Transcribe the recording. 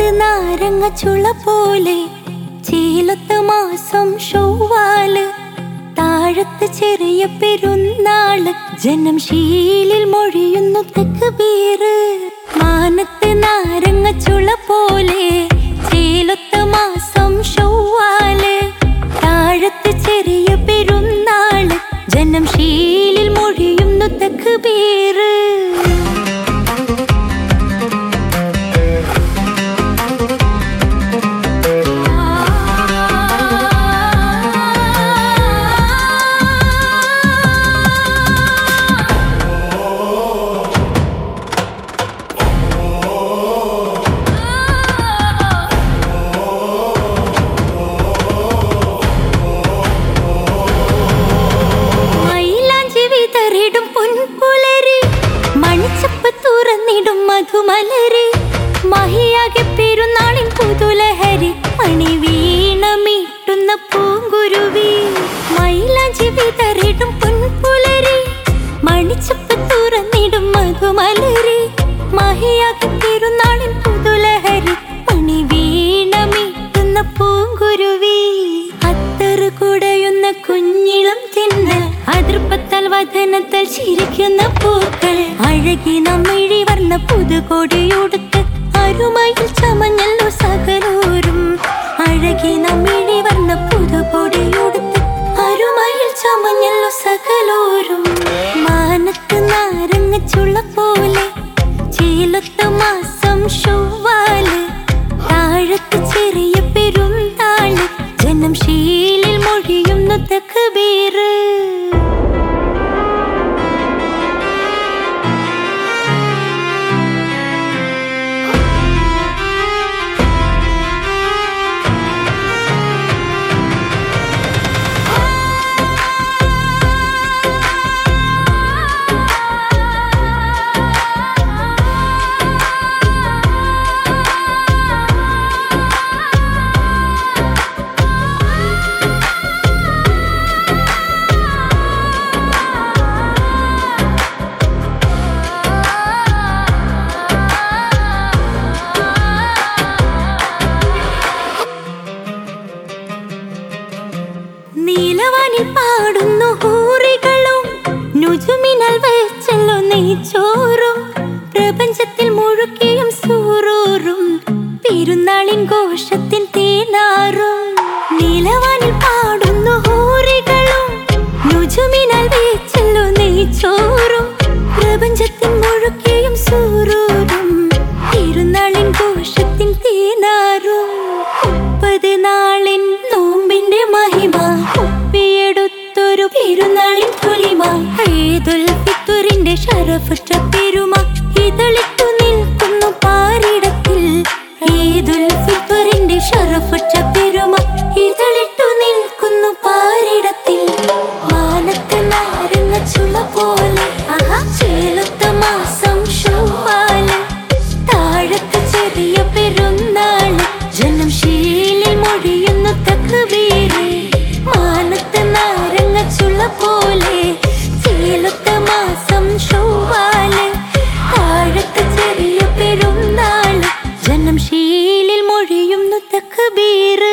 നാരങ്ങ ചുള പോലെ ചേലത്ത് മാസം ഷൗവാല് താഴത്ത് ചെറിയ പെരുന്നാള് ജനം ശീലിൽ മൊഴിയുന്നു തെക്ക് ബീറ് മാനത്ത് നാരങ്ങ ചുള പോലെ ചേലത്ത് മാസം ഷൗവാല് താഴത്ത് ചെറിയ പെരുന്നാള് ജനം ശീലിൽ മൊഴിയുന്നു തെക്ക് ബീറ് മയിലാഞ്ചി വിതറിടും പൊൻപുലരി മണിച്ചപ്പ് തുറന്നിടും മധുമലരി മഹിയാകെ പെരുന്നാളിൻ പുതുലഹരി മണി വീണമീട്ടുന്ന പൂങ്കുരുവി മയിലാഞ്ചി വിതറിടും പൊൻപുലരി മണിച്ചപ്പ് തുറന്നിടും മധുമലരി മഹിയാകെ പെരുന്നാളിൻ പുതുലഹരി മണി വീണമീട്ടുന്ന പൂങ്കുരുവി അത്തറ് കുടയുന്ന കുഞ്ഞിളം തിന്നൽ അതിർപ്പത്താൽ വതനത്താൽ ചിരിക്കുന്ന പൂക്കൾ അഴകി നമ്മിഴി വർണ്ണ പുതുകൊടിയുടുത്ത് അരുമയിൽ ചമഞ്ഞല്ലോ സകലോരും അഴകി നമ്മിഴി വർണ്ണ പുതുകൊടിയുടുത്ത് അരുമയിൽ ചമഞ്ഞല്ലോ സകലോരും മാനത്ത് നാരങ്ങ ചുള പോലെ ചേലത്ത മാസം ഷൊവ്വാല് താഴത്ത് ചെറിയ പെരുന്നാള് ജനം ശീലിൽ മൊഴിയുന്നു തക്കബീറ് നീലവാനിൽ പാടുന്നു ഹൂറികളും നുജുമിനൽ വെച്ചല്ലോ നെയ്ച്ചോറും പ്രപഞ്ചത്തിൽ മുഴുക്കിയും സൂറൂറും പെരുന്നാളിൻ ഘോഷത്തിൻ തേനാറും നീലവാനിൽ പാടുന്നു ഹൂറികളും നുജുമിനൽ വെച്ചല്ലോ നെയ്ച്ചോറും പ്രപഞ്ചത്തിൽ മുഴുക്കിയും സൂറൂറും പെരുന്നാളിൻ ഘോഷത്തിൻ തേനാറും മുപ്പത് നാളിൻ നോമ്പിന്റെ മഹിമ ഒപ്പിയെടുത്തൊരു പെരുന്നാളിൻ പൊലിമ ഈദുൽ ഫിത്തുറിന്റെ ഷറഫുറ്റ പെരുമ ഇതളിട്ടു നിൽക്കുന്നു പാരിടത്തിൽ ഈദുൽ ഫിത്തുറിന്റെ ഷറഫുറ്റ പെരുമ ഇതളിട്ടു നിൽക്കുന്നു പാരിടത്തിൽ മാനത്ത് നാരങ്ങ ചുള പോലെ ആഹാ ചേലത്ത മാസം ഷോവാല് താഴത്ത് ചെറിയ പെരുന്നാള് ജനം ശീലിൽ മൊഴിയുന്നു തക്കബീര് മാനത്ത് നാരങ്ങ ചുള പോലെ ചേലത്ത മാസം ഷോവാല് താഴത്ത് ചെറിയ പെരുന്നാള് ജനം ശീലിൽ മൊഴിയുന്നു തക്കബീര്